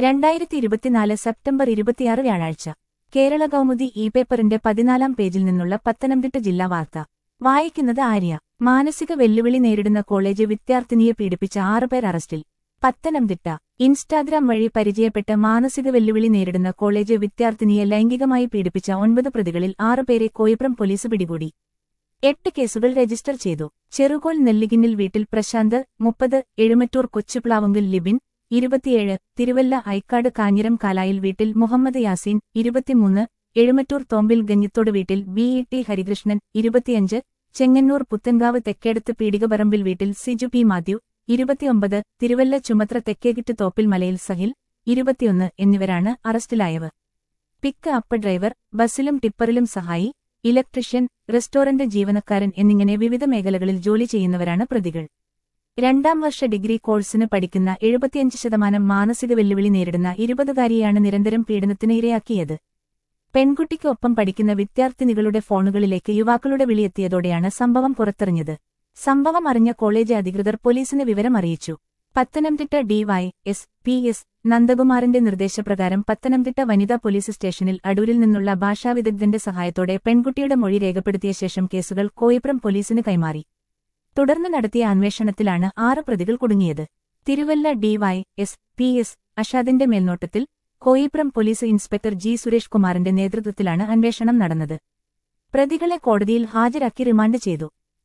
രണ്ടായിരത്തി ഇരുപത്തിനാല് സെപ്റ്റംബർ ഇരുപത്തിയാറ് വ്യാഴാഴ്ച കേരള കൗമുദി ഇ പേപ്പറിന്റെ പതിനാലാം പേജിൽ നിന്നുള്ള പത്തനംതിട്ട ജില്ലാ വാർത്ത വായിക്കുന്നത് ആര്യ മാനസിക വെല്ലുവിളി നേരിടുന്ന കോളേജ് വിദ്യാർത്ഥിനിയെ പീഡിപ്പിച്ച ആറുപേർ അറസ്റ്റിൽ പത്തനംതിട്ട ഇൻസ്റ്റാഗ്രാം വഴി പരിചയപ്പെട്ട് മാനസിക വെല്ലുവിളി നേരിടുന്ന കോളേജ് വിദ്യാർത്ഥിനിയെ ലൈംഗികമായി പീഡിപ്പിച്ച ഒൻപത് പ്രതികളിൽ ആറുപേരെ കോയിപ്രം പോലീസ് പിടികൂടി എട്ട് കേസുകൾ രജിസ്റ്റർ ചെയ്തു ചെറുകോൽ നെല്ലിഗിന്നിൽ വീട്ടിൽ പ്രശാന്ത് മുപ്പത് എഴുമറ്റൂർ കൊച്ചുപ്ലാവുങ്കിൽ ലിബിൻ ഇരുപത്തിയേഴ് തിരുവല്ല ഐക്കാട് കാഞ്ഞിരം കാലായിൽ വീട്ടിൽ മുഹമ്മദ് യാസീൻ ഇരുപത്തിമൂന്ന് എഴുമറ്റൂർ തോമ്പിൽ ഗഞ്ഞിത്തോട് വീട്ടിൽ വി ഇ ടി ഹരികൃഷ്ണൻ ഇരുപത്തിയഞ്ച് ചെങ്ങന്നൂർ പുത്തൻകാവ് തെക്കേടത്ത് പീടികപറമ്പിൽ വീട്ടിൽ സിജു പി മാത്യു ഇരുപത്തിയൊമ്പത് തിരുവല്ല ചുമത്ര തെക്കേകിട്ട് തോപ്പിൽ മലയിൽ സഹിൽ ഇരുപത്തിയൊന്ന് എന്നിവരാണ് അറസ്റ്റിലായവർ പിക്ക് അപ്പ് ഡ്രൈവർ ബസ്സിലും ടിപ്പറിലും സഹായി ഇലക്ട്രീഷ്യൻ റെസ്റ്റോറന്റ് ജീവനക്കാരൻ എന്നിങ്ങനെ വിവിധ മേഖലകളിൽ ജോലി ചെയ്യുന്നവരാണ് പ്രതികൾ രണ്ടാം വർഷ ഡിഗ്രി കോഴ്സിന് പഠിക്കുന്ന എഴുപത്തിയഞ്ച് ശതമാനം മാനസിക വെല്ലുവിളി നേരിടുന്ന ഇരുപതുകാരിയാണ് നിരന്തരം പീഡനത്തിന് ഇരയാക്കിയത് പെൺകുട്ടിക്കൊപ്പം പഠിക്കുന്ന വിദ്യാർത്ഥിനികളുടെ ഫോണുകളിലേക്ക് യുവാക്കളുടെ വിളിയെത്തിയതോടെയാണ് സംഭവം പുറത്തെറിഞ്ഞത് സംഭവം അറിഞ്ഞ കോളേജ് അധികൃതർ പോലീസിന് വിവരം അറിയിച്ചു Pathanamthitta D Y S P S നന്ദകുമാറിന്റെ നിർദ്ദേശപ്രകാരം പത്തനംതിട്ട വനിതാ പോലീസ് സ്റ്റേഷനിൽ അടൂരിൽ നിന്നുള്ള ഭാഷാവിദഗ്ധന്റെ സഹായത്തോടെ പെൺകുട്ടിയുടെ മൊഴി രേഖപ്പെടുത്തിയ ശേഷം കേസുകൾ കോയിപ്രം പോലീസിന് കൈമാറി തുടർന്ന് നടത്തിയ അന്വേഷണത്തിലാണ് ആറ് പ്രതികൾ കുടുങ്ങിയത് Thiruvalla D Y S P S അഷാദിന്റെ മേൽനോട്ടത്തിൽ Koipram police inspector G Suresh കുമാറിന്റെ നേതൃത്വത്തിലാണ് അന്വേഷണം നടന്നത് പ്രതികളെ കോടതിയിൽ ഹാജരാക്കി റിമാൻഡ് ചെയ്തു